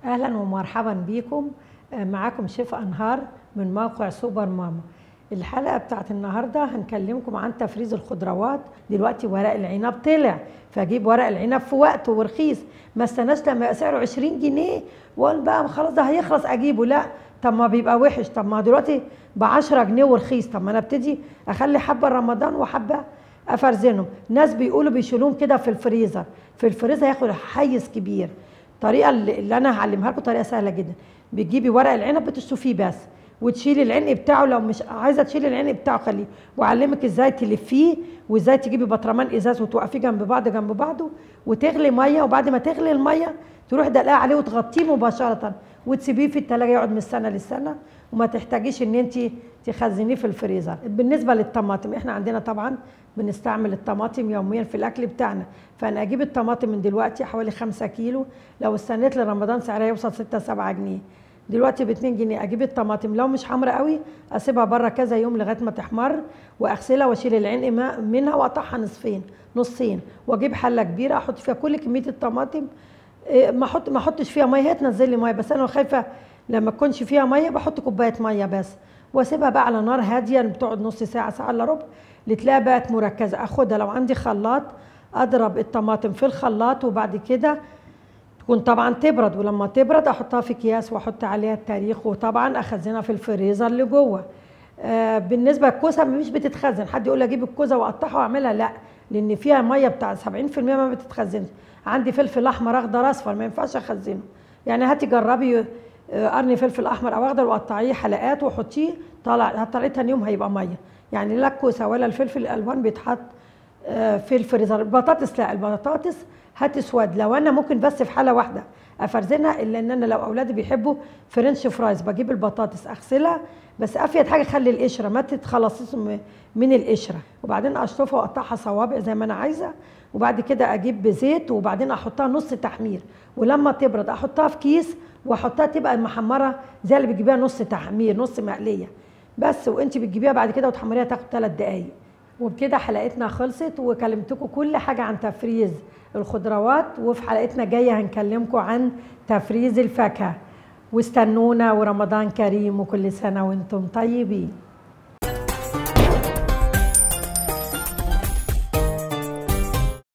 اهلا ومرحبا بيكم آه، معاكم شيف انهار من موقع سوبر ماما الحلقه بتاعت النهارده هنكلمكم عن تفريز الخضروات دلوقتي ورق العنب طلع فاجيب ورق العنب في وقته ورخيص ما استناش لما يبقى سعره 20 جنيه واقول بقى خلاص ده هيخلص اجيبه لا طب ما بيبقى وحش طب ما دلوقتي ب 10 جنيه ورخيص طب ما انا ابتدي اخلي حبه رمضان وحبه افرزنهم ناس بيقولوا بيشيلوهم كده في الفريزر في الفريزر هياخد حيز كبير الطريقه اللي اللي انا هعلمها لكم طريقه سهله جدا بتجيبي ورق العنب بتشطفيه بس وتشيلي العنق بتاعه لو مش عايزه تشيلي العنق بتاعه خليه واعلمك ازاي تلفيه وازاي تجيبي بطرمان ازاز وتوقفيه جنب بعض جنب بعضه وتغلي ميه وبعد ما تغلي الميه تروحي دلقاه عليه وتغطيه مباشره وتسيبيه في التلاجة يقعد من السنه للسنه وما تحتاجيش ان انت تخزنيه في الفريزر بالنسبه للطماطم احنا عندنا طبعا بنستعمل الطماطم يوميا في الاكل بتاعنا فانا اجيب الطماطم من دلوقتي حوالي 5 كيلو لو استنيت لرمضان سعرها يوصل 6 7 جنيه دلوقتي ب 2 جنيه اجيب الطماطم لو مش حمراء قوي اسيبها بره كذا يوم لغايه ما تحمر واغسلها واشيل العنق ما- منها واقطعها نصفين نصين واجيب حله كبيره احط فيها كل كميه الطماطم إيه، ما احط ما احطش فيها ميه هي تنزل لي ميه بس انا خايفه لما تكونش فيها ميه بحط كوبايه ميه بس واسيبها بقى على نار هاديه بتقعد نص ساعه ساعه الا ربع لتلاقيها بقت مركزه اخدها لو عندي خلاط اضرب الطماطم في الخلاط وبعد كده تكون طبعا تبرد ولما تبرد احطها في اكياس واحط عليها التاريخ وطبعا اخزنها في الفريزر لجوه آه بالنسبه للكوسه مش بتتخزن حد يقول لي اجيب الكوسه واقطعها واعملها لا لان فيها ميه بتاع 70% ما بتتخزنش عندي فلفل احمر اخضر اصفر ما ينفعش اخزنه يعني هاتي جربي آه، قرن فلفل احمر او اخضر وقطعيه حلقات وحطيه طالع هتطلعيه تاني يوم هيبقى ميه يعني لا الكوسه ولا الفلفل الالوان بيتحط آه، في الفريزر البطاطس لا البطاطس هتسود لو انا ممكن بس في حاله واحده افرزنها الا ان انا لو اولادي بيحبوا فرنش فرايز بجيب البطاطس اغسلها بس افيد حاجه خلي القشره ما تتخلصش م- من القشره وبعدين اشطفها واقطعها صوابع زي ما انا عايزه وبعد كده اجيب بزيت وبعدين احطها نص تحمير ولما تبرد احطها في كيس واحطها تبقى محمره زي اللي بتجيبيها نص تحمير نص مقليه بس وانت بتجيبيها بعد كده وتحمريها تاخد ثلاث دقايق وبكده حلقتنا خلصت وكلمتكم كل حاجة عن تفريز الخضروات وفي حلقتنا جاية هنكلمكم عن تفريز الفاكهة واستنونا ورمضان كريم وكل سنة وانتم طيبين